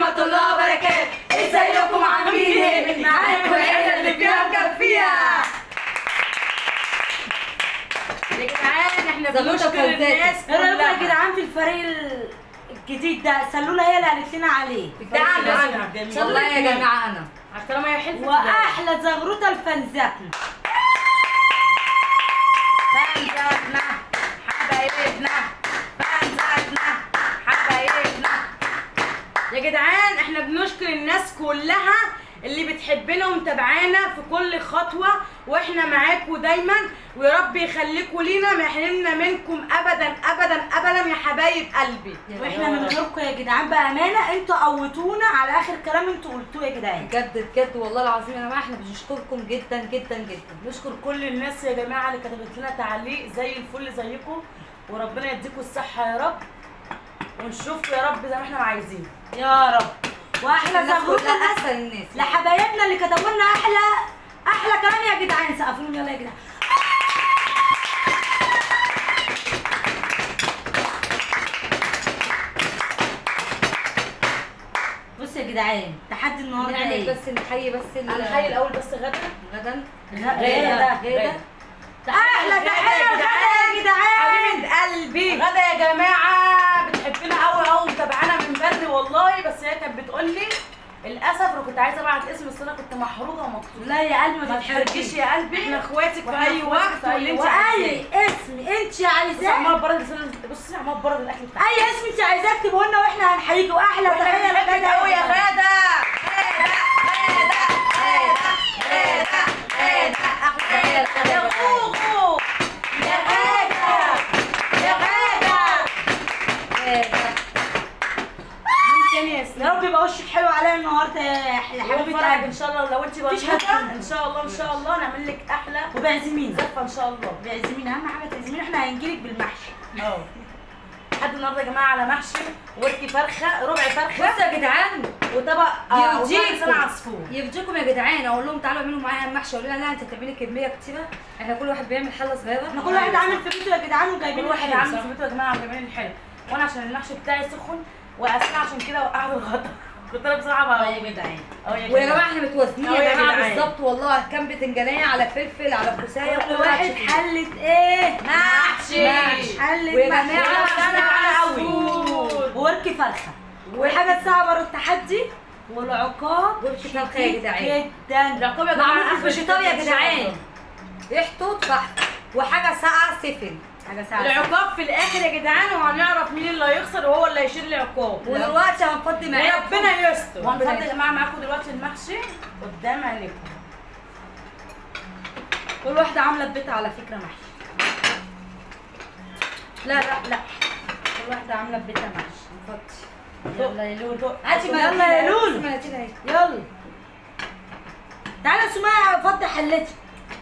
ورحمة الله وبركاته ازيكم عاملين ايه؟ معاكم العيلة اللي فيها مكفية يا جدعان احنا زغلوطة بنشكر فلتات. الناس ايه رايكم يا كلها جدعان في الفريق ال- الجديد ده سلوله هي اللي قالت لنا عليه ده انا انا والله يا جماعه انا طالما هي حلفت واحلى زغروطه الفنزاتنا فانزاتنا حبايبنا فانزاتنا حبايبنا يا جدعان احنا بنشكر الناس كلها اللي بتحبنا ومتابعانا في كل خطوة واحنا معاكم دايما ويا رب يخليكم لينا ما يحرمنا منكم ابدا ابدا ابدا يا حبايب قلبي واحنا من غيركم يا جدعان بامانه انتوا قوتونا على اخر كلام انتوا قلتوه يا جدعان بجد بجد والله العظيم يا جماعه احنا بنشكركم جدا جدا جدا نشكر كل الناس يا جماعة اللي كتبت لنا تعليق زي الفل زيكم وربنا يديكم الصحة يا رب ونشوفكم يا رب زي ما احنا عايزين يا رب واحلى الناس زغروطه كلها الناس اسهل الناس لحبايبنا اللي كتبوا لنا احلى احلى كلام يا جدعان سقفوا لهم يلا يا جدعان بص يا جدعان تحدي النهارده نعمل ايه؟ بس نحيي بس ال- هنحيي الاول بس غدا غدا غدا غدا احلى تحيه لغدا يا جدعان حبيبة قلبي غدا يا جماعة بتحبنا قوي قوي متابعانا من بدري والله بس هي كانت بتقول لي للاسف انا كنت عايزه ابعت اسم بس انا كنت محروقه ومكسوفه لا يا قلبي ما ما تحرجيش تتحرجيش يا قلبي احنا اخواتك في وإحنا اي إخواتك وقت في أي واللي انت وقت. عايزاه واي اسم انت بصي عايزاه عمال برد بصي عمال برد الاكل بتاعك اي اسم انت عايزاه اكتبه لنا واحنا هنحييكي واحلى واحنا تحيه بنحبك لغدا قوي يا جدعان. غدا غدا غدا غدا غدا غدا يا غوغو يا غدا يا غدا غدا مين تاني يا سنين يا رب يبقى وشك حلو عليا النهارده يا يا حبيبتي حبيبه فرحك قلبي ان شاء الله لو انت مفيش بنوته حد. ان شاء الله ان شاء الله نعمل لك احلى وبعزمينا زفه ان شاء الله بعزمينا اهم حاجه تعزمينا احنا هنجيلك بالمحشي اه لحد النهارده يا جماعه على محشي وركي فرخه ربع فرخه بصوا يا جدعان وطبق آه، يرضيكم. وطبق لسان عصفور يرضيكم يا جدعان اقول لهم تعالوا اعملوا معايا المحشي اقول لها لا انت هتعملي كميه كتيره احنا كل واحد بيعمل حله صغيره احنا كل واحد عامل في بيته يا جدعان وجايبين كل واحد الحلو. عامل في بيته يا جماعه وجايبين الحلو وانا عشان المحشي بتاعي سخن واسمع عشان كده وقعت الغطا كنت انا بصراحه اه بقى يا جدعان اه يا ويا جماعه احنا متوازنين أهو يا يا جماعه جدعان. بالظبط والله كام بتنجانيه على فلفل على كوسايه كل واحد حلة ايه؟ محشي. حلة ويا محشي. جماعة أنا معانا قوي. عصفور. ووركي فرخة والحاجة الصعبة بره التحدي والعقاب وركي فرخة يا جدعان. جدا العقاب يا جماعه معمول آخر بالفيجيتار يا الفيديو إن شاء جدعان الله. ريحته تحفه وحاجه ساقعه سفن حاجة صعبة العقاب في الاخر يا جدعان وهنعرف مين اللي هيخسر وهو اللي هيشيل العقاب ودلوقتي هنفضي معاكم وربنا يستر وهنفضل ربنا يا جماعه معاكم دلوقتي المحشي قدام عينيكم كل واحدة عاملة في بيتها على فكرة محشي لا لا لا كل واحدة عاملة في بيتها محشي نفضي يلا يا لولو هاتي يلا يا لولو مناديل اهي يلا تعالى يا سمية فضي حلتي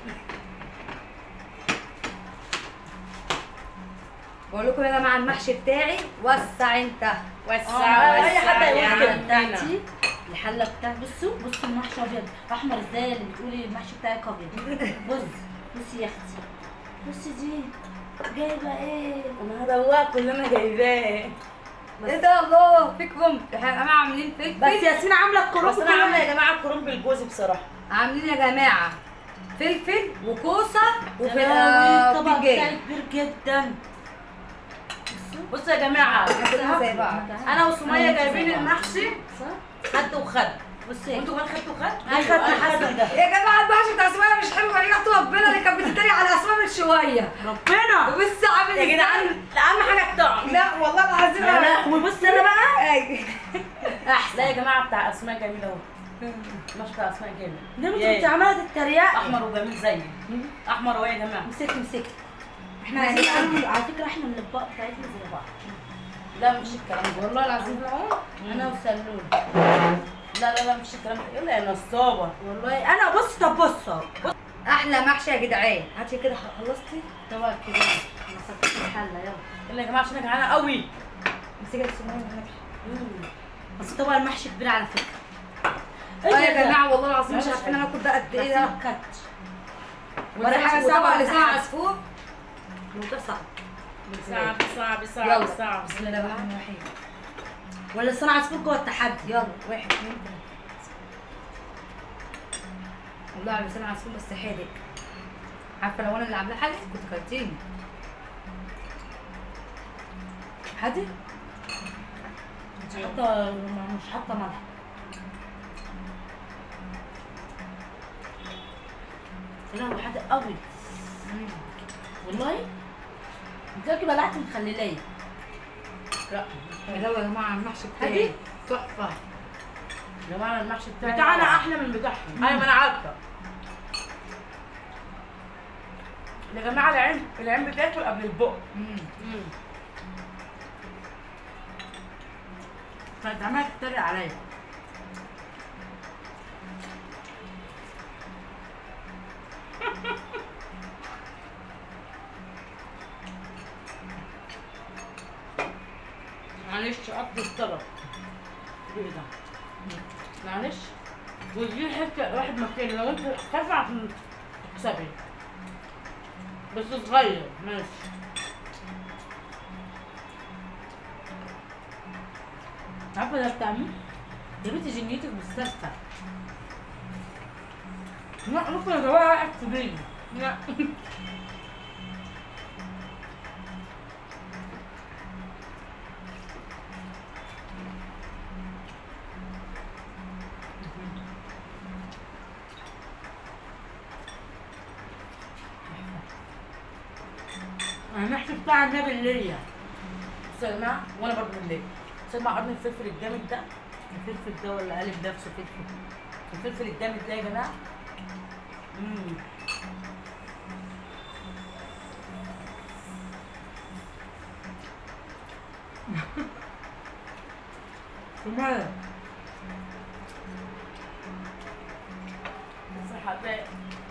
بقول لكم يا جماعه المحشي بتاعي وسع انت وسع اي حد الحلة هيقول كده بتاعتي الحلة بتاعتي بصوا بصوا المحشي ابيض احمر ازاي اللي بتقولي المحشي بتاعك ابيض بص بصي يا اختي بصي دي جايبة ايه انا هدوقك اللي انا جايباه ايه ده الله فيكم احنا يا جماعه عاملين بس فلفل ياسمين عاملة الكروب بس انا عامله يا جماعه الكرنب بالجوز بصراحه عاملين يا جماعه فلفل وكوسه وفي وفي الطبق بتاعي بتنجان كبير جدا بصوا يا جماعه كلنا زي بعض انا وسميه جايبين المحشي صح؟ خد وخد بصي وانتوا كمان خدتوا خد أيوة، خدنا أنا حسن ده يا جماعه المحشي بتاع اسماء مش حلو ريحته ربنا اللي كانت بتتريق على اسماء من شويه ربنا بص عامل يا إزاي. جدعان اهم حاجه الطعم لا والله العظيم لا لا وبص انا بقى أيوة. لا يا جماعه بتاع اسماء جميل اهو مش بتاع اسماء جميل ده ياي. انت عماله تتريقي احمر وجميل زيي احمر اهو يا جماعه مسكي مسكي احنا عايزين نعمل على فكره احنا الاطباق بتاعتنا زي بعض لا مش الكلام ده والله العظيم انا وسلول لا لا لا مش الكلام ده يلا يا نصابه والله انا بص طب بص اهو احلى محشي يا جدعان هاتي كده خلصتي طبق كده انا صفيت الحله يلا يلا يا جماعه عشان انا جعانه قوي امسكي السمنه والنبي بس طبق المحشي كبير على فكره اه يا ده؟ جماعه والله العظيم مش لا، عارفين انا اكل ده قد بس ايه ده ما كتش ولا حاجه وطبق صعبه لسان لسان عصفور وده صعب صعب صعب صعب يلا. صعب بسم الله الرحمن الرحيم ولا الصنع عصفور جوه التحدي يلا واحد اثنين ثلاثة والله على لسان عصفور بس حادق عارفة لو انا اللي عاملاه حادق كنت كلتيني حادق مش حاطه مش حاطه ملح لا هو حادق قوي والله انت كده بلعت مخلليه لا لو يا جماعة المحشي حادق بتاعي تحفه يا جماعه المحشي بتاعي بتاعنا احلى من بتاعهم ايوه ما انا عارفه يا جماعه العين العين بتاكل قبل البق مم. كانت عماله تتريق عليا معلش قد الطلب ايه ده معلش ودي حته واحد مكان لو انت خايفه عشان تكسبي بس صغير ماشي عارفه ده بتاع مين؟ يا بنتي جنيتك مستشفى لا ممكن ادوقها واحد في بيني لا انا المحشي بتاع النبي الليا بصوا يا جماعه وانا برضه بالليل سمع قرن الفلفل الجامد ده الفلفل ده ولا قالب نفسه فلفل الفلفل الجامد ده يا جماعه مم. ومال بس حبايب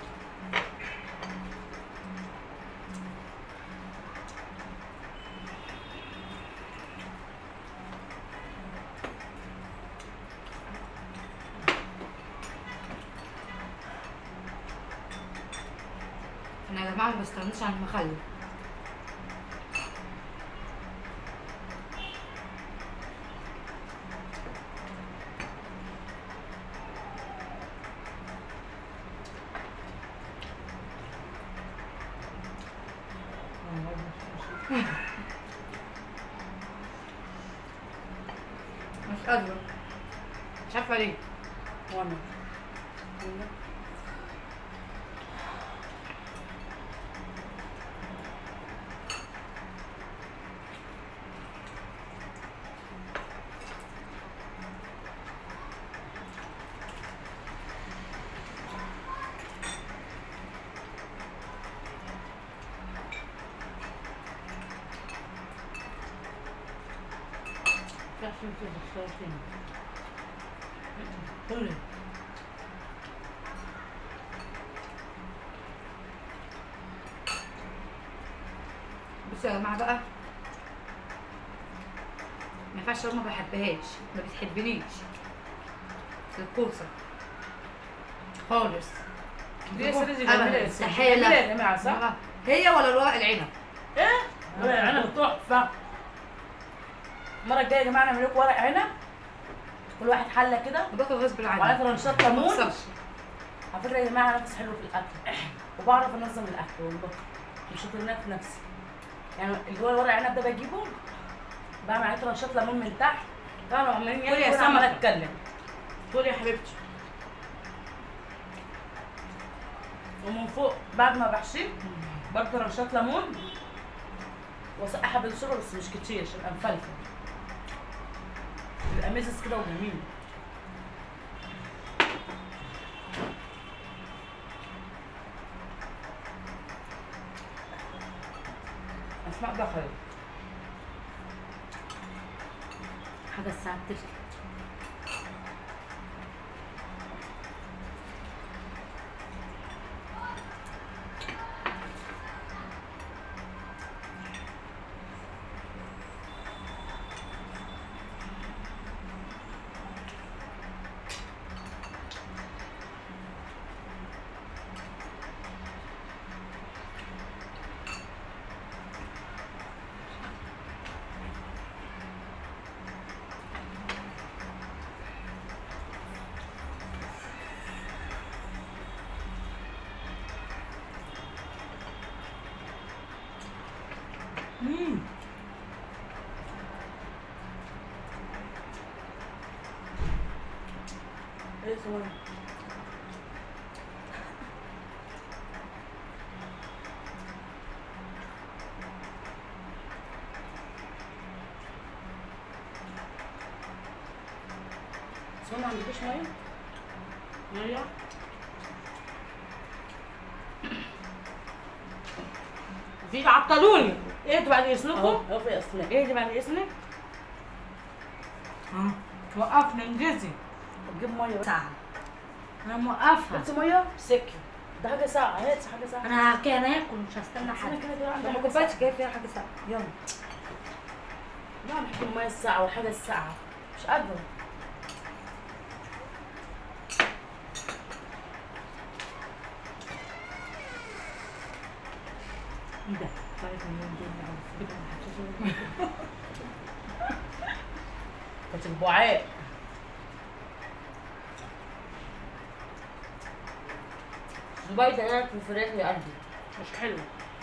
انا يا جماعة ما بستغنيش عن المخلل مش قادرة مش عارفة ليه وانا عشان كده اخترتني قولي بصوا يا جماعه بقى ما ينفعش لو ما بحبهاش ما بتحبنيش الكوسه خالص دي سيدي أبداً. جميله استحالة. جميله يا جماعه صح؟ آه. هي ولا الورق العنب ايه؟ ورق عنب تحفه المره الجايه يا جماعه نعمل لكم ورق عنب كل واحد حله كده باكل غصب وعلى عني ترنشات ما ليمون بخسرش. على فكره يا جماعه نفس حلو في الاكل وبعرف انظم الاكل والله مش هترناك في نفسي يعني اللي هو الورق عنب ده بجيبه بعمل عليه ترنشات ليمون من تحت طبعا عمالين قولي يا ياكلوا وانا عماله سمكة. اتكلم قولي يا حبيبتي ومن فوق بعد ما بحشيه برضه ترنشات ليمون واسقعها بالشوربه بس مش كتير عشان ابقى مفلفل يبقى مزز كده وجميل اسماء دخلت حاجه الساعه تلت مم. ايه سمعي سمعي ما عندكوش ميه؟ ميه في عطلوني ايه ده بعد اذنكم اهو في اسماء ايه ده بعد اذنك اه وقفنا انجزي تجيب ميه ساعة انا موقفها جبت ميه سكي ده حاجه ساعه هات حاجه ساعه انا كان اكل مش هستنى انا حد كده كده عندي لما حاجة كوبايتي جاي فيها حاجة ساعة يلا لا بحب الميه الساعه والحاجه الساعه مش قادره ايه ده طيب اليوم ده كانت البعاء زبيدة قالت في الفراخ يا قلبي مش حلو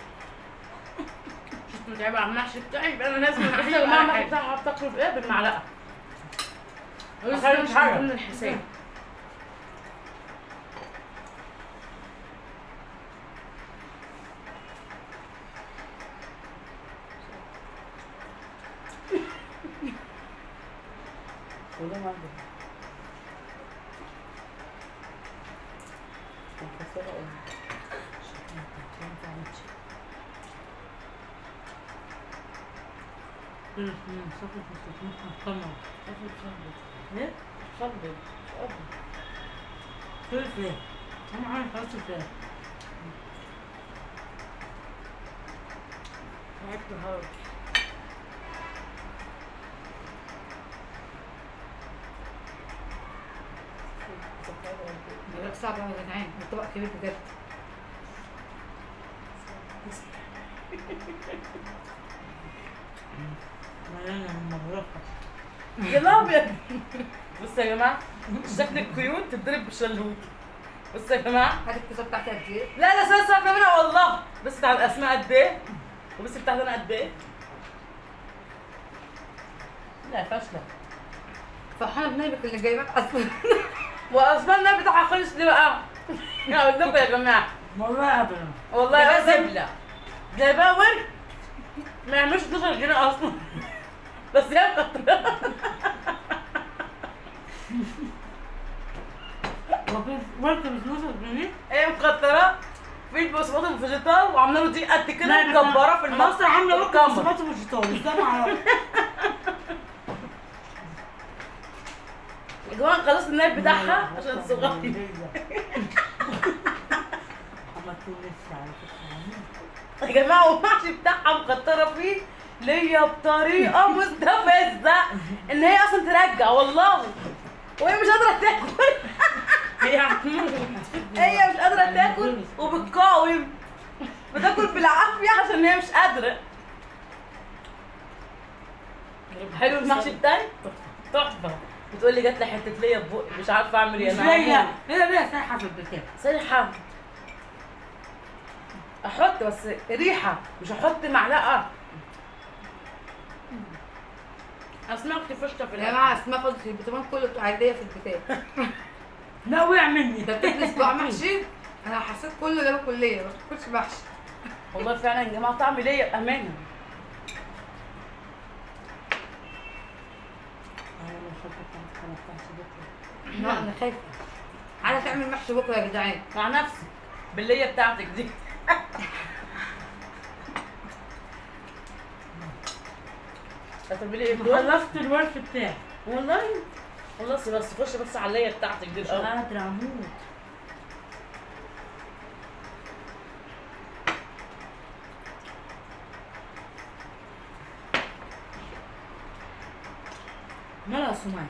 مش متعبة على المحشي بتاعي يبقى انا لازم بس المحشي يا جماعه يبقى المحشي حلو. بتاعها بتاكله بايه بالمعلقه بس أخلي مش حاجة. من ضمن الحساب وده ما عندي مكسرة ايه شكلها كانت ينفع نتشي. مم، صفر في الستين طمع أخي بشربت. ايه؟ شربت. مش قادرة. فلفل انا عارف خلاص الفراخ تعبت هاي بقولك صعب أوي يا جدعان الطبق كبير بجد مليانة من مبروكة يا الابيض بصوا يا جماعه شكل الكيوت تتضرب بالشلوت بصوا يا جماعه هات الكوسة بتاعتي قد ايه؟ لا لا سيبك سيبك منها والله بس بتاع الاسماء قد ايه وبس بتاعت انا قد ايه لا فاشله فرحانة بنايبك اللي جايبك اصلا واسماء النبي بتاعها خلص ليه بقى اقول لكم يا جماعه والله ابدا والله ده لازم زبلة جايباها ورك ما يعملوش 12 جنيه اصلا بس هي مكتره وفي ورك ب 12 جنيه هي مكتره في البصمات الفيجيتال وعامله له دي قد كده لا، مكبره في المطبخ مصر عامله ورك الكاميرا. بصمات وفيجيتال ازاي ما اعرفش يا جماعه خلاص النايب بتاعها عشان صغير عملتوا لسه على فكره يا جماعه والمحشي بتاعها مكتره فيه ليا بطريقه مستفزه ان هي اصلا ترجع والله وهي مش قادره تاكل هي هتموت هي مش قادره تاكل وبتقاوم بتاكل بالعافيه عشان هي مش قادره حلو المحشي بتاعي تحفه بتقول لي جات لي حته ليا في بقي مش عارفه اعمل ايه مش أنا ليا عمال. هي ليا سايحه في البتاع سريحه احط بس ريحه مش احط معلقه اسمع اختي فشطه في يا الاكل جماعة اسمها فاضل في البطمان كله بتاع عيدية في البتاع لا وقع مني انت بتاكل صباع محشي انا حسيت كله ده كلية ما باكلش محشي والله فعلا يا جماعه طعم ليا بامانه لا انا خايفة عايزة تعمل محشي بكرة يا جدعان مع نفسك باللية بتاعتك دي هتعملي ايه بلوك؟ خلصت الورك بتاعي والله خلصي بس خشي بس على اللية بتاعتك دي مش الاول قادرة اموت مالها يا سمية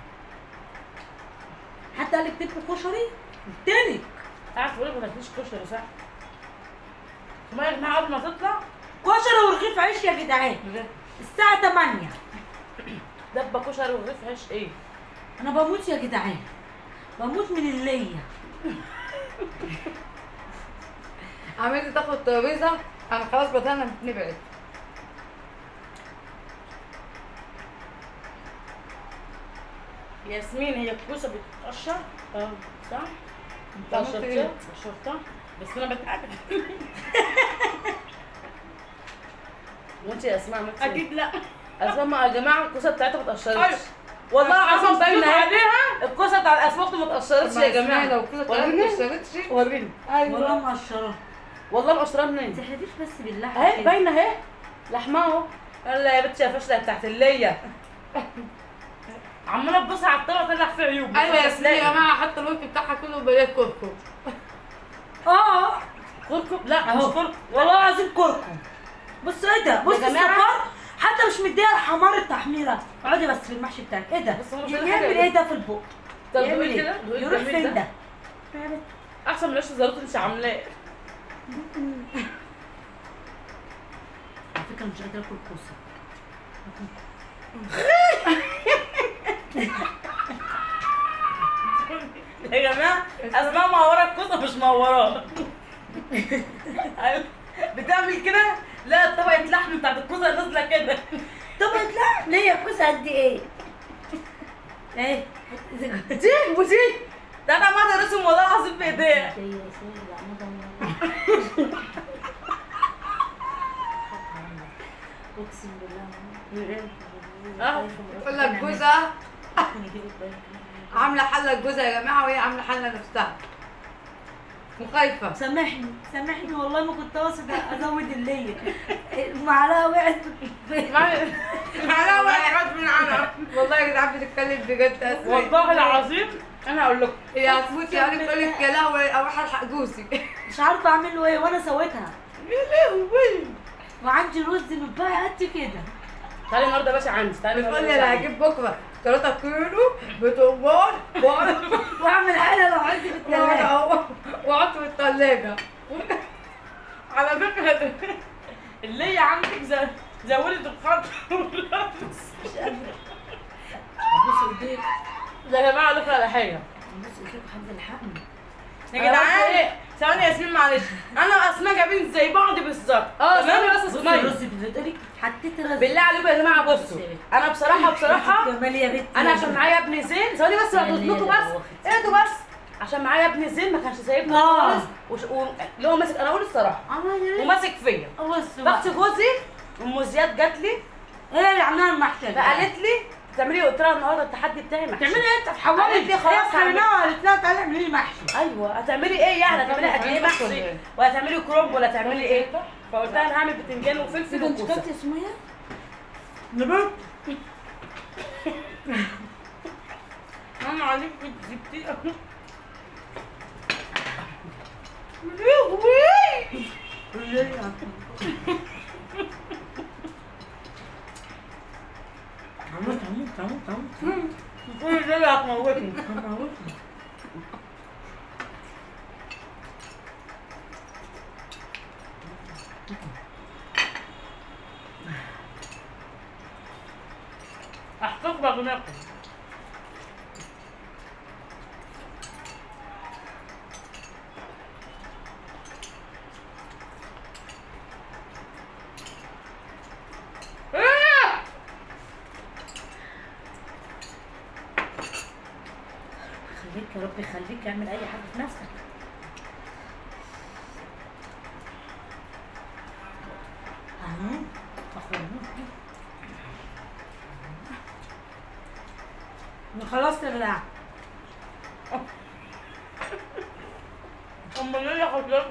حتى قال لك تاكل كشري قلت لك عارف تقولي ما تاكليش كشري صح؟ سمية يا جماعة قبل ما تطلع كشري ورغيف عيش يا جدعان الساعة 8 دبة كشري ورغيف عيش ايه؟ انا بموت يا جدعان بموت من اللية عملت تاخد الترابيزة انا خلاص بدأنا نبعد ياسمين هي الكوسه بتتقشر اه صح؟ عملت قشرتها إيه؟ قشرتها بس انا بتعب وانت يا اسماء عملتي ايه؟ اكيد لا اسماء ما- يا جماعه الكوسه بتاعتها ما اتقشرتش أيوة. والله العظيم باينه اهي عليها الكوسه بتاع الاسماك ما اتقشرتش يا جماعه لو كده طلعت وريني. ما اشتريتش وريني والله مقشره والله مقشرها ما منين؟ تحرقيش بس باللحمه اهي كده. باينه اهي لحمها اهو يلا يا بنتي يا فاشله بتاعت اللية عماله تبص على الطبق طلع فيه عيوب ايوه يا ياسمين يا جماعه حتى الوقت بتاعها كله بلاك كركم اه كركم لا مش اهو كركم والله العظيم كركم بص ايه ده بص يا جماعة. الصفار حتى مش مديها الحمار التحميره اقعدي بس في المحشي بتاعك ايه ده بس هو مش يعمل حاجة ايه ده في البق طب يعمل دوقي ايه كده دوقي يروح الجميل فين ده. ده احسن من العيش الزلط انت عاملاه على فكره مش قادره اكل كوسه يا جماعه اسماء معوره الكوسه مش معوراه أيوة. بتعمل كده لا طبقه لحم بتاعت الكوسه نازله كده طب لا ليه الكوسه قد ايه ايه دي ودي ده انا عملت رسم والله العظيم بايديا اقسم بالله اه تقول لك جوزها عامله حله جوزها يا جماعه وهي عامله حله نفسها وخايفه سامحني سامحني والله ما كنت قاصد ازود اللية المعلقه وقعت في- معلقه واحد من عنها والله يا جدعان بتتكلم بجد اسماء والله العظيم انا هقول لكم هي هتموت يعني تقول لك يا لهوي اروح الحق جوزي مش عارفه اعمل له ايه وانا سويتها يا لهوي وعندي رز متبقى قد كده تعالي النهارده يا باشا عندي تعالي بتقول النهاردة لي يا انا باشا هجيب بكره 3 كيلو بتقبار واعمل حاجه لو عندي في الثلاجه واحط في الثلاجه على فكرة اللي هي عندك ز- زودت الخط بص ايديك يا جماعة أقول لكم على حاجة بص ايديك حد الحقني يا جدعان ثواني يا ياسمين معلش أنا وأسماء جايبين زي بعض بالظبط اه، تمام ثواني بس بص اسمعي الرز بتقولي حطيت الرز بالله عليكم يا جماعة بصوا أنا بصراحة بصراحة جمال يا بنتي أنا عشان معايا ابن زين ثواني بس يعني هدوس يا بس دوختي. اهدوا بس عشان معايا ابن زين ما كانش سايبني اه. خالص وش... و... اللي هو ماسك أنا أقول الصراحة عمل وماسك فيا بص بقى. ضغط جوزي ام زياد جات لي ايه اللي عاملاها المحشي ده؟ فقالت لي تعملي قلت لها النهارده التحدي بتاعي محشي تعملي ايه انت تحولي قالت لي خلاص هعمل. خليناها قالت لها تعالي اعملي لي محشي ايوه هتعملي ايه يعني هتعملي قد ايه محشي ولا هتعملي كروب ولا تعملي ايه فقلت لها انا هعمل بتنجان وفلفل انت وكوسه كلتي اسمه ايه؟ نبات ماما عليك جبتي هموت هموت هموت هموت كل ده اللي هتموتني هموتني احتفظ بغناكم خليك يا رب يخليك اعمل اي حاجه في نفسك اهو اخويا خلاص يا جدع امال ايه يا حضرتك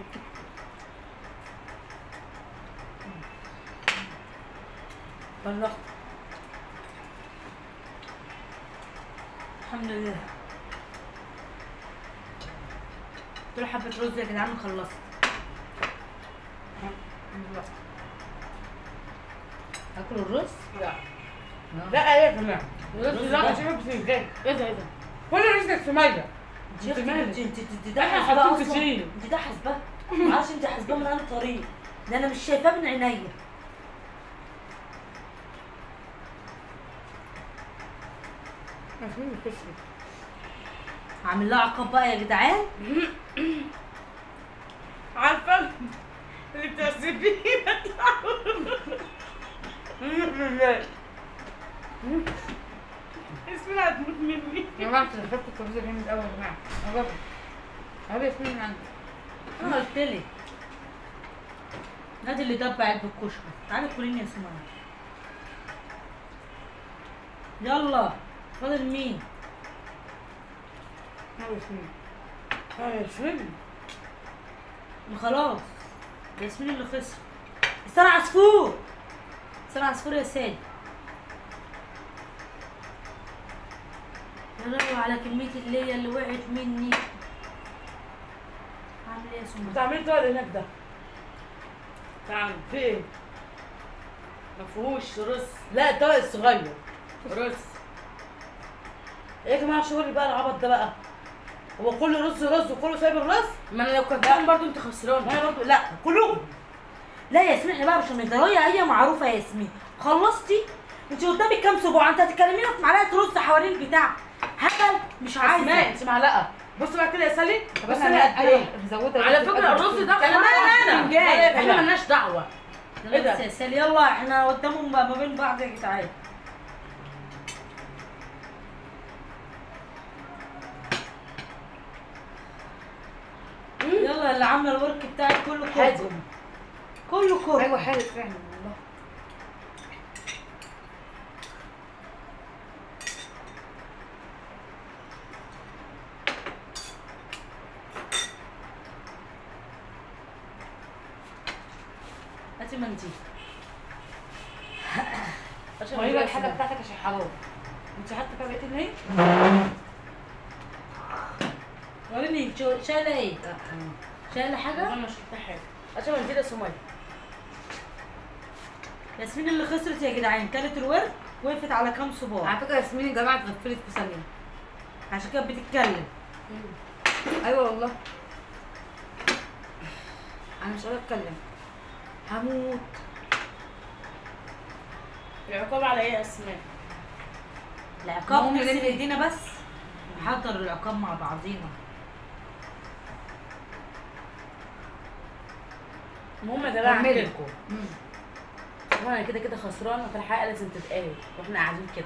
بلغت الحمد لله قلت له حبة رز يا جدعان وخلصت اكل الرز؟ لا لا ايه يا جماعه الرز لا ده مش هجيب بتنجان ايه ده ايه ده كل رزقك في ميه انت يا اختي مالك؟ انت انت انت ده احنا حاسباه حاطين اصلا كتير. انت ده حاسباه معرفش انت حاسباه من انهي طريق ده انا مش شايفاه من عينيا هعمل لها عقاب بقى يا جدعان عارفه اللي بتحسبيه ياسمين هتموت مني يا جماعه انتوا دخلتوا الكبسه جامد قوي يا جماعه عجبني عجبني ياسمين من عندي انا قلت لك نادي اللي دب علبة الكشري تعالي كليني يا سمية يلا فاضل مين؟ يا ياسمين اه ياسمين ما خلاص ياسمين اللي خسر استنى عصفور استنى عصفور يا سيد يا لهوي على كمية اللي هي اللي وقعت مني عامل ايه يا سمية؟ بتعملي طارق هناك ده تعال في ايه؟ ما فيهوش رز لا الطارق الصغير رز ايه يا جماعة شغلي بقى العبط ده بقى هو كله رز رز وكله سايب الرز ما انا لو كان برضه انت خسران انا برضه لا كلهم لا يا ياسمين احنا بقى مش هنقدر هي هي معروفه يا ياسمين خلصتي انت قدامك كام صباع انت هتتكلمينا في معلقه رز حوالين البتاع هبل مش اسماء عايزه انت معلقه بص بقى كده يا سالي طب بص انا انا قد ايه هزودها على فكره الرز ده انا خلاص انا فنجان. احنا مالناش دعوه ايه ده؟ بس يا سالي يلا احنا قدامهم ما بين بعض يا جدعان يلا اللي عامله الورك بتاعك كله كله حازم. كله كله ايوه حلو فعلا والله هاتي منديل عشان ورينا نجيب الحاجه السبب. بتاعتك عشان حرام انت حاطه فيها بقيه الايه؟ وريني انت شايله ايه؟ شايله حاجه؟ انا مش شفتها حاجه عشان ما يا سميه ياسمين اللي خسرت يا جدعان كانت الورك وقفت على كام صباع على فكره ياسمين يا جماعه اتغفلت في ثانيه عشان كده بتتكلم ايوه والله انا مش قادره اتكلم هموت العقاب على ايه يا اسماء العقاب ممكن نغسل نلم- ايدينا بس نحضر العقاب مع بعضينا المهم يا جماعه كملي. احكي لكم وانا كده كده خسرانه فالحقيقه لازم تتقال واحنا قاعدين كده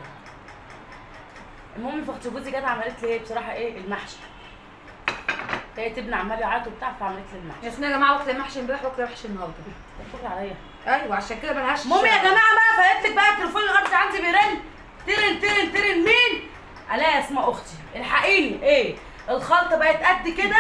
المهم فاختي جوزي جت عملت لي ايه بصراحه ايه المحشي هي تبني عمال يعيط وبتاع فعملت لي المحشي ياسمين يا جماعه واكله محشي امبارح واكله محشي النهارده فكر عليا ايوه عشان كده ملهاش المهم يا جماعه بقى فقلت لك بقى التليفون الارضي عندي بيرن ترن ترن ترن مين؟ الاقي اسماء اختي الحقيني ايه؟ الخلطه بقت قد كده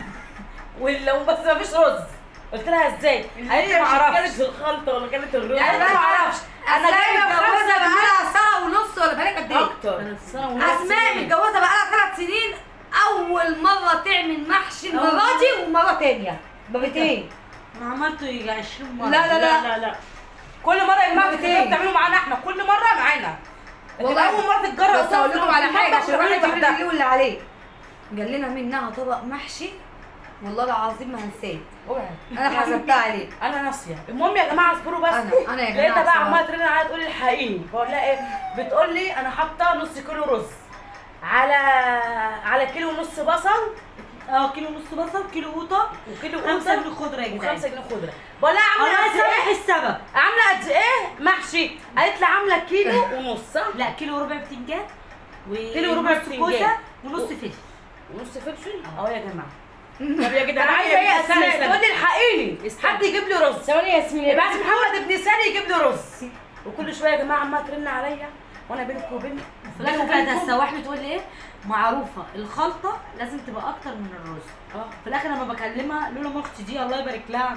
ولو بس ما فيش رز قلت لها ازاي؟ قالت لي ما اعرفش كانت الخلطه ولا كانت الرز يعني انا ما اعرفش انا جايبه متجوزه خمسه بقالها سنه ونص ولا بقالك قد ايه؟ اكتر كانت سنه ونص اسماء متجوزه بقالها ثلاث سنين اول مره تعمل محشي المره أول دي ومره تانيه مرتين انا عملته يجي 20 مره لا، لا، لا لا لا كل مره يا جماعه مرتين. بتبقوا بتعملوا معانا احنا كل مره معانا لكن والله. اول مره تتجرأ بس اقول لكم على حاجه عشان الواحد يقول لوحدها. اللي اللي عليه قال لنا منها طبق محشي والله العظيم ما هنساه انا حسبتها عليه انا ناسيه المهم يا جماعه اصبروا بس أنا- أنا يا جماعة لقيتها بقى بصراحة. عماله ترن عليا تقول لي الحقيني بقول لها ايه بتقول لي انا حاطه نص كيلو رز على على كيلو ونص بصل اه كيلو ونص بصل كيلو قوطه وكيلو خمسة قوطة جنيه خضره يا جدعان وخمسة جنيه خضره بقول لها عامله الله قد يسامح ايه السبب عامله قد ايه محشي قالت لي عامله كيلو ونص صح لا كيلو وربع بتنجان كيلو وربع ونص بتنجان. كوسه ونص فلفل ونص فلفل اه يا جماعه طب يا جدعان أنا عايزه ايه استنى، اسماء استنى. تقول لي الحقيني استنى. حد يجيب لي رز ثواني يا ياسمين يبقى عايز محمد ابن سالي يجيب لي رز وكل شويه يا جماعه عماله ترن عليا وانا بينك وبين في الاخر كانت هتسوحني تقول لي ايه معروفه الخلطه لازم تبقى اكتر من الرز اه في الاخر لما بكلمها لولا ما اختي دي الله يبارك لها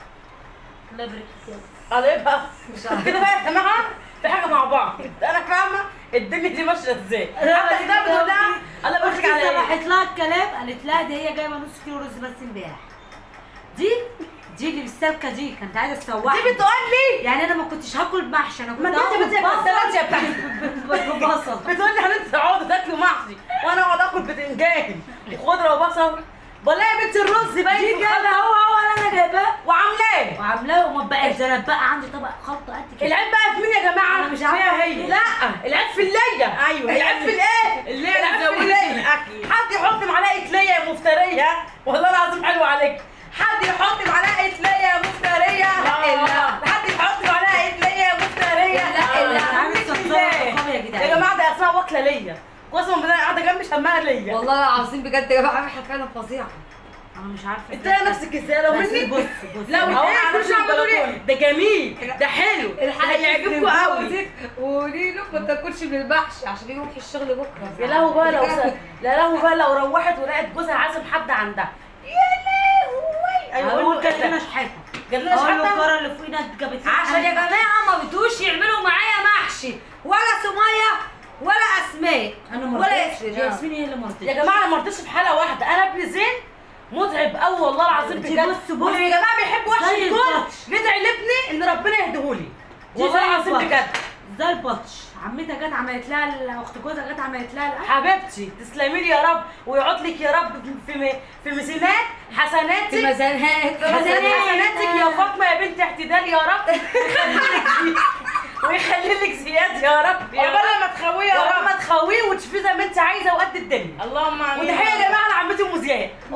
الله يبارك لها قلبها مش عارفة. كده بقى يا جماعه في حاجه مع بعض انا فاهمه الدنيا دي ماشيه ازاي حتى كده بتقول لها الله يبارك اختي عليا سمحت لها الكلام قالت لها دي هي جايبه نص كيلو رز بس امبارح دي دي اللي بالسبكه دي كانت عايزه تسوحني دي بتقول لي يعني انا ما كنتش هاكل محشي انا كنت ما انت بنتي هاكل بتاعت يا بتاعت بصل ببصل بتقول لي هننزل تقعدوا تاكلوا محشي وانا اقعد اكل بتنجان وخضره وبصل بقول لها يا بنتي الرز باين دي في جايبه الخلطة هو هو اللي انا جايباه وعاملاه وعاملاه وما بقاش ده انا بقى عندي طبق خلطه قد كده العيب بقى في مين يا جماعه؟ أنا مش عارفة فيها هي. لا العيب في اللية أيوة، العيب في الايه؟ اللي هي العيب في زودت اللية. الأكل. حد يحط معلقة ليا يا مفترية والله العظيم حلو عليك حد يحط معلقة ليا يا مفترية لا، لا. حد يحط معلقة ليا يا مفترية لا، لا. عامل عامل بالله. صفارة يا جدعان. يا جماعة ده اسمها واكلة ليا قسما بالله قاعده جنبي شماعه ليا والله العظيم بجد يا جماعه عامل فعلا فظيعه انا مش عارفه انت يا نفسك ازاي لو بس مني بص بص لا أهو ايه على كل شويه عمال تقول ايه البلكونة. ده جميل ده حلو ده هيعجبكم قوي وقولي له ما تاكلش من المحشي عشان يروح الشغل بكره يا لهوي بقى لو س... لا لهوي بقى لو روحت ولقت جوزها عازم حد عندها يا لهوي ايوه هقول قول له جات لنا كده شحاته جات لنا اقول له شحاته الكره اللي فوقينا جابت لنا عشان يا شحاتة. جماعه ما بدوش يعملوا معايا محشي ولا سميه ولا اسماء انا ما ولا رضيتش ياسمين ياسمين هي اللي ما رضيتش يا جماعه انا ما رضيتش في حاله واحده انا ابن زين متعب قوي والله العظيم انت بجد بص- بص. واللي يا جماعه بيحب وحش زي الكل البطش. ندعي لابني ان ربنا يهديهولي دي والله زي العظيم البطش. بجد زي البطش عمتها جت عملت لها اخت جوزها جت عملت لها الأكل. حبيبتي تسلمي لي يا رب ويقعد لك يا رب في م- في ميزانات حسناتك في ميزانات حسنات حسناتك يا فاطمه يا بنت اعتدال يا رب ويخلي لك زياد يا رب يا عقبال ما تخويه يا رب رب ما تخويه وتشوفيه زي ما انت عايزه وقد الدنيا اللهم امين وتحيه يا جماعه لعمتي ام زياد ام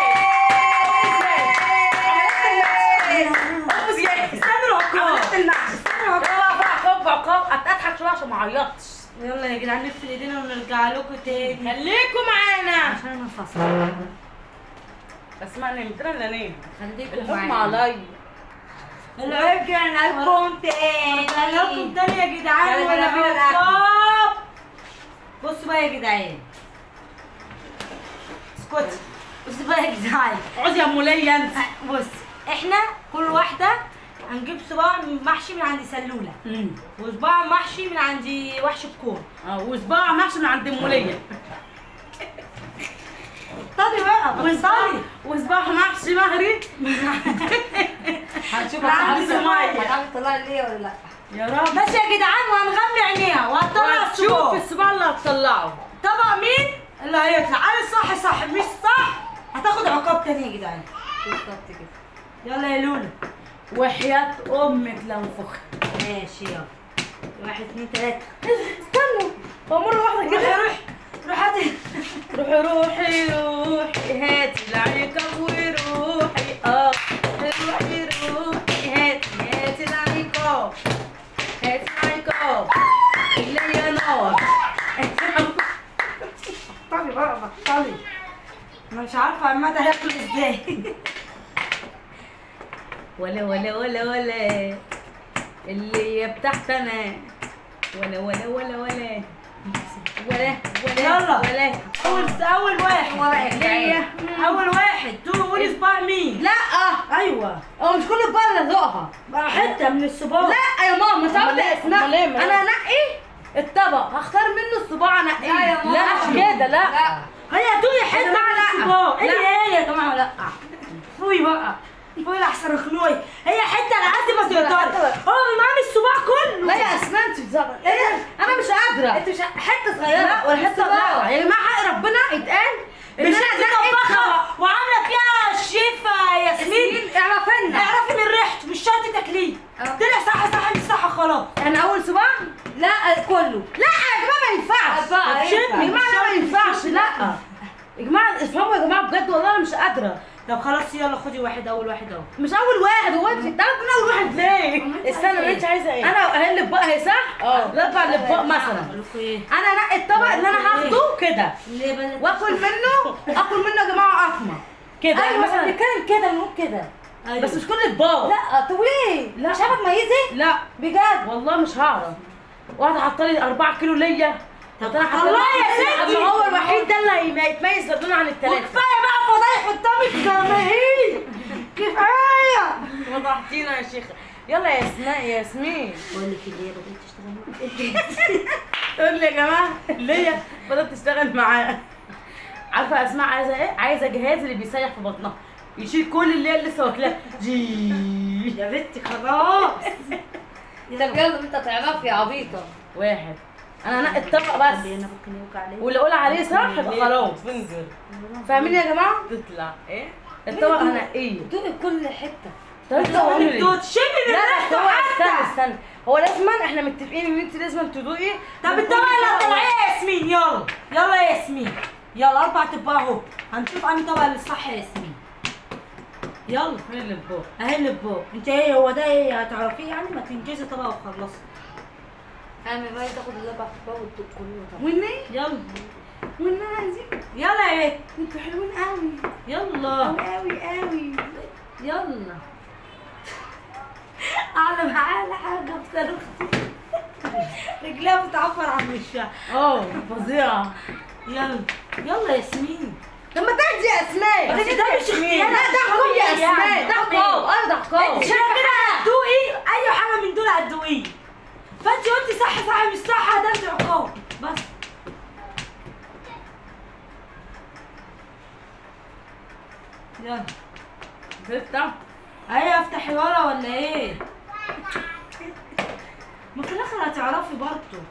زياد استنوا العقاب استنوا العقاب عقاب عقاب اضحك شويه عشان ما اعيطش يلا يا جدعان نغسل ايدينا ونرجع لكم تاني خليكم معانا عشان انا فصل اسمعني من ولا نام خليكم الحكم معايا عليا رجعنا لكم رجعنا لكم تاني تاني يا جدعان يلا ولا بينا في الأكل. عقاب بصوا بقى يا جدعان اسكتي بصوا بقى يا جدعان اقعدي يا ام ليا انت بص احنا كل واحده هنجيب صباع محشي من عند سلوله وصباع محشي من عند وحش الكون اه وصباع محشي من عند ام ليا طري بقى وصباع طري وصباع محشي مهري هنشوف لا، عندي هتعرفي سمية. هتعرفي تطلعي ليه ولا لا يا رب بس يا جدعان وهنغمي عينيها وهتطلع شوف الصباع الصباع اللي هتطلعه طبق مين اللي هيطلع انا صح صح مش صح هتاخد عقاب تاني يا جدعان بالظبط كده يلا يا لولو وحياة امك لانفخ ماشي يلا واحد اتنين تلاته استنوا هو مرة واحدة كده روح روح هاتي روحي روحي روحي هاتي العيكة وروحي اه روحي روحي هاتي هاتي العيكة هاتي العيكة اللي يا نار بطلي بقى بطلي انا مش عارفه عماد هياكل ازاي ولا ولا ولا ولا اللي بتاعت انا ولا ولا ولا ولا ولا ولا يلا. ولا اول اول واحد ورقة يا ليا اول واحد دول قولي صباع مين لا ايوه هو مش كل البقر اللي ذوقها بقى حته من الصباع لا يا ماما مش أمال إيه؟ عارفه اسمها أمال إيه؟ أمال انا انقي الطبق هختار منه الصباع انقيه لا يا ماما. لا مش كده لا لا هي دول حته لا، من لا. الصباع لا. اللي هي يا جماعه لا فوي بقى فوي الاحسن خنوي هي حته على قد ما تقدري هو معاه الصباع كله لا يا اسماء انت بتزغر ايه انا مش قادره انت مش حته صغيره لا ولا حته لا يا جماعه حق ربنا يتقال ان مش انا انت انقي طباخه وعامله فيها الشيفه ياسمين ياسمين اعرفنا اعرفي من ريحته مش شرط تاكليه اه. طلع صح صح مش صح خلاص انا اول صباع لا كله لا يا جماعه ما ينفعش أربعة، يا ينفع. جماعه لا ما ينفعش لا يا جماعه افهموا يا جماعه بجد والله انا مش قادره طب خلاص يلا خدي واحد اول واحد اهو مش اول واحد هو انت تعالوا كنا اول واحد ليه استنى انت عايزه ايه انا هي الاطباق هي صح اه. الاربع الاطباق مثلا اقول لكم ايه انا انقي الطبق اللي انا هاخده كده ليه بدأت واكل منه اكل منه يا جماعه قطمه كده يعني ايوه مثلا بنتكلم كده بنقول كده أيوة. بس مش كل الاطباق لا طب ليه؟ لا. مش عارفه تميزي؟ لا بجد والله مش هعرف واحده حاطه لي 4 كيلو ليا طب انا حاطه والله يا ستي. اما هو الوحيد ده اللي هيتميز لدون عن الثلاثه وكفايه بقى فضايح قدام الجماهير كفايه وضحتينا يا شيخه يلا يا اسماء يا ياسمين بقول لك اللي هي بدات تشتغل تقول لي يا جماعه ليا بدات تشتغل معاه عارفه اسماء عايزه ايه عايزه جهاز اللي بيسيح في بطنها يشيل كل اللي هي لسه واكلاه جي يا بنتي خلاص انت بجد انت تعرف يا عبيطه واحد انا هنقي الطبق بس اللي انا ممكن يوجع عليه واللي اقول عليه صح يبقى خلاص فاهمين يا جماعه تطلع ايه الطبق هنقيه دوقي كل حته طب انت قولي لي. انتوا تشمي من لا لا هو ريحته استنى حتى استنى هو لازم احنا متفقين ان انت لازم تدوقي طب الطبق اللي هتطلعيه يا ياسمين يلا يلا يا ياسمين يلا اربع اطباق اهو هنشوف انهي طبق اللي صح يا ياسمين يلا فين اللي في بوق اهي اللي بفوق انت ايه هو ده ايه هتعرفيه يعني ما تنجزي طبق وخلصي اعمل بقى تاخد الاربع حبات وتدوق كله طبعا والني يلا والني عايزين يلا يا بيه انتوا حلوين قوي يلا قوي قوي قوي يلا اعلى معاها حاجه في صاروختي رجلها بتعبر عن وشها اه فظيعة يلا يلا ياسمين طب ما تاخدي يا اسماء بس ده مش اختيار. لا ده حكام يا اسماء ده حكام ايوه ده حكام انت شايفه كده هتدوقي اي حاجه من دول هتدوقيه فانت قلتي صح صح مش صح هتاخدي عقاب بس يلا ستة ايه افتحي ورا ولا ايه ما في الاخر هتعرفي برضه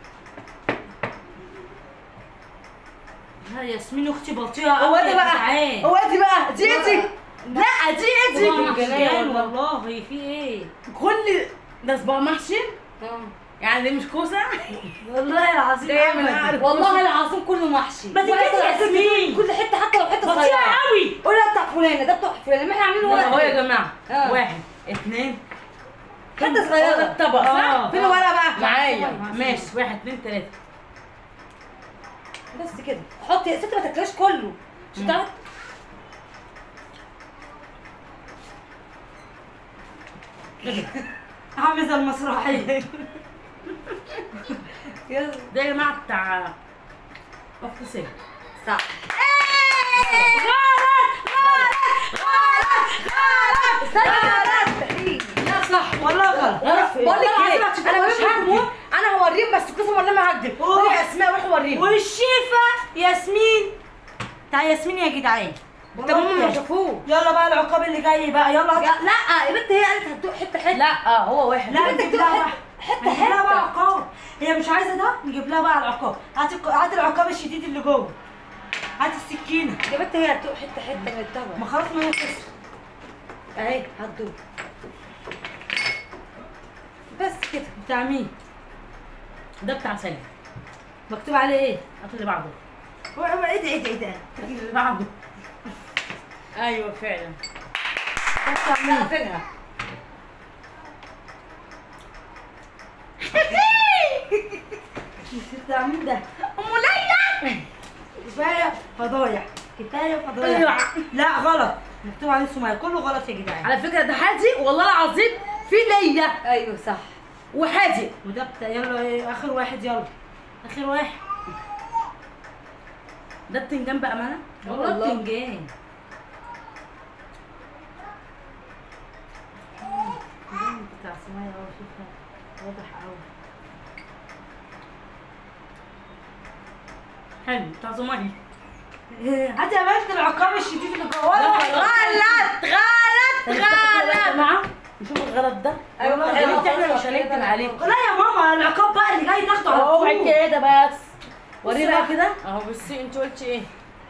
لا ياسمين اختي بطيئه هو قوي دي يا بقى جدعان. هو دي بقى دي دي لا دي دي والله في محشيان الجنان والله والله في ايه كل ده صباع محشي اه يعني دي مش كوسه والله العظيم دايما أبداً. أعرف. والله العظيم كله محشي ما تنكدي ولا يا تحسي ياسمين. كل حته حتى لو حته بطيئه صغيره قوي قول ده بتاع فلانه ده بتاع فلانه ما احنا عاملينه اهو ورق يا جماعه آه. واحد اثنين حته صغيره الطبق صح؟ آه. فين الورقه بقى؟ معايا. ماشي واحد اثنين ثلاثه بس كده حطي يا ست ما تاكلهاش كله مش هتعرف عامل زي المسرحيه يلا ده يا جماعه بتاع اخت سيف صح لا صح والله غلط بقول لك ايه العظيم انا مش هتشوفوا هكذب انا هوريهم بس كوسه ولا ما هكذب أوه. قولي يا اسماء روحي وريهم والشيفه ياسمين بتاع ياسمين يا جدعان طب هم ما شافوه يلا بقى العقاب اللي جاي بقى يلا هات- يا- لا يا بنت هي قالت هتدوق حته حته لا هو واحد لا بدك نجيب تدوق لها بقى حته نجيب لها بقى حته عقاب هي مش عايزه ده نجيب لها بقى العقاب هات الق- هات العقاب الشديد اللي جوه هات السكينه يا بنت هي هتدوق حته حته من الطبق ما خلاص ما هي خسر اهي هتدوق بس كده بتاع مين ده بتاع سيف مكتوب عليه ايه هات اللي بعده هو هو ايه ده ايه ده ايه ده هات اللي بعده ايوه فعلا ده بتاع مين قافلها بتاع مين ده ام ليلى كفايه فضايح كفايه فضايح ايوه لا غلط مكتوب عليه سمية كله غلط يا جدعان على فكره ده حادي والله العظيم في ليلى ايوه صح وحادي وده بتاع يلا ايه اخر واحد يلا اخر واحد ده بتنجان بامانه والله والله. بتنجان بتاع سمية اهو شوفها واضح قوي حلو بتاع زماني هات يا بنت العقاب الشديد اللي جوه غلط غلط يا جماعه نشوف الغلط ده أيوة، يا بنت غلط. احنا مش هنكتب عليكم لا يا ماما العقاب بقى اللي جاي تاخده على اوعي طول كده بس ورينا بقى كده اهو بصي انت قلتي ايه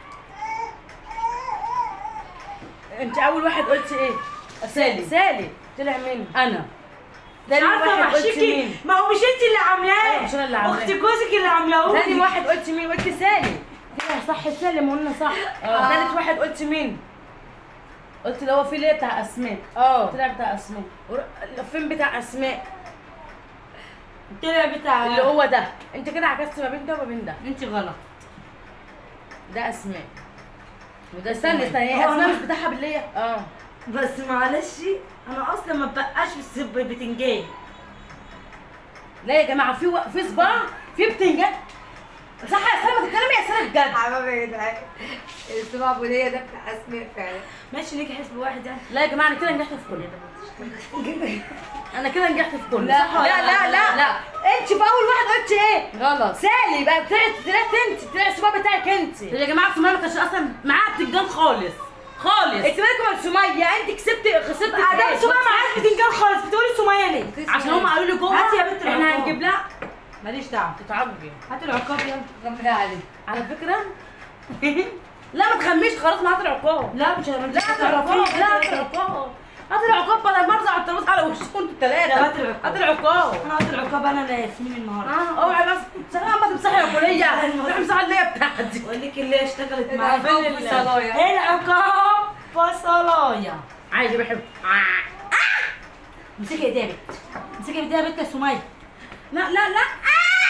انت اول واحد قلتي ايه سالي سالي طلع مين انا مش تاني عارفه واحد قلتي محشيكي مين ما هو مش انت اللي عاملاه أيوة، مش أنا اللي عاملاه. اختي جوزك اللي عاملاه تاني واحد قلتي مين قلتي سالي طلع صح سالم وقلنا صح آه. تالت واحد قلتي مين قلت اللي هو في ليه بتاع اسماء اه طلع بتاع اسماء ور- فين بتاع اسماء طلع بتاع اللي هو ده انت كده عكست ما بين ده وما بين ده انت غلط ده اسماء وده استني استني هي هو اسماء أنا- مش بتاعها بالليه اه بس معلش انا اصلا ما بقاش في السب بتنجان لا يا جماعه في و... في صباع في بتنجان صح يا سلمى تتكلمي يا سلمى بجد حبايبي يا جدعان السبع بنيه ده بتاع اسماء فعلا ماشي ليكي حسب واحد يعني لا يا جماعه انا كده نجحت في كله انا كده نجحت في كله لا، صح ولا لا، لا، لا. لا انت في اول واحد قلت ايه غلط سالي بقى طلعت طلعت انت طلع الصباع بتاعك انت يا جماعه سميه ما كانش اصلا معاها بتنجان خالص خالص انت مالكم يا سميه انت كسبت خسرت في ادم إيه؟ سمية معاك بتنجان خالص بتقولي سمية ليه عشان هم قالوا لي جوه هاتي يا بنت احنا العقاب. هنجيب لها ماليش دعوه تتعبي هات العقاب يلا ربنا عليك على فكره لا ما تخميش خلاص ما هات العقاب لا مش انا لا هات العقاب لا هات العقاب هات العقاب بدل ما ارزع الترابيزه على وشكم انتوا الثلاثه هات العقاب. هات العقاب انا هات العقاب انا لا ياسمين النهارده اه اوعي بس سلام ما تمسحي يا كليه روحي امسحي اللي هي بتاعتي بقول لك اللي اشتغلت معايا العقاب فين ال- والصلاية. العقاب بصلايه عايزه بحب امسكي ايديها يا بنت امسكي ايديها يا بنت يا سميه لا لا لا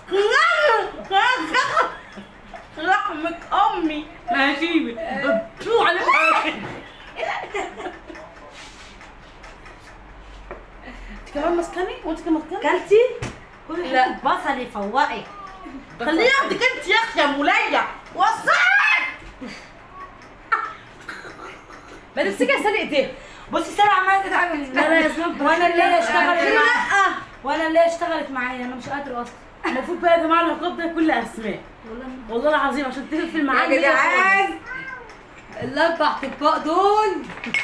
رحمة امي ما هشيبي شو على انت كمان مسكني وانت كمان مسكني كلتي؟ كل لا. حته بصل يفوقك خليه ياخدك انت يا اختي يا مولية وصلك ما تمسكي سالي ايديها بصي ساره عماله تتعمل لا لا يا زلمه وانا اللي هي اشتغلت لا. معايا وانا اللي هي اشتغلت معايا انا مش قادره اصلا المفروض بقى يا جماعه العقاب ده كل اسماء والله العظيم عشان تقفل معايا يا جدعان الاربع اطباق دول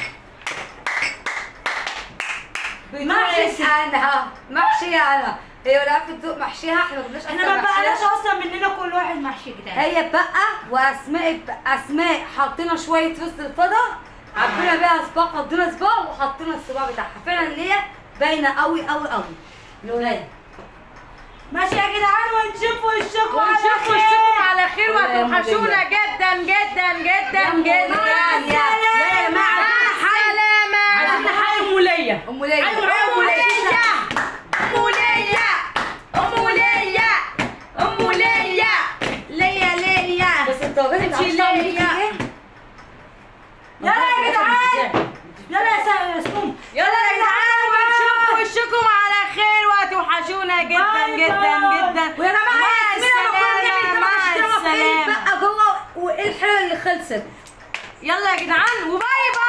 محشي انا محشي انا هي ولا عارفه تذوق محشيها احنا ما قلناش احنا أصلاً ما بقناش محشيها. اصلا مننا كل واحد محشي يا جدعان هي بقى واسماء اسماء حطينا شويه رز الفضا عبينا بيها صباع فضينا صباع وحطينا الصباع بتاعها فعلا اللي هي باينه قوي قوي قوي الولايه ماشي يا جدعان ونشوف وشكم على ونشوف خير. وشكم على خير ولا يا وتوحشونا مدينة. جدا جدا جدا يا جدا مدينة. لا يا جماعه مع السلامة عايزين نحيي مولية ام ليلى أيوة. أم ليلى أم ليلى أم ليلى أم ليلى ليا ليا بس انت واخدين انتي ليا. يلا يا جدعان يلا يا سا- يا سموم يلا يا جدعان ونشوف وشكم على خير وتوحشونا جدا باي جدا باي. جدا ويا جماعه مع ياسمين لما كنا السلامة جايبين مع كمان اشتروا ايه السلامة بقى جوه وايه الحلوه اللي خلصت يلا يا جدعان وباي باي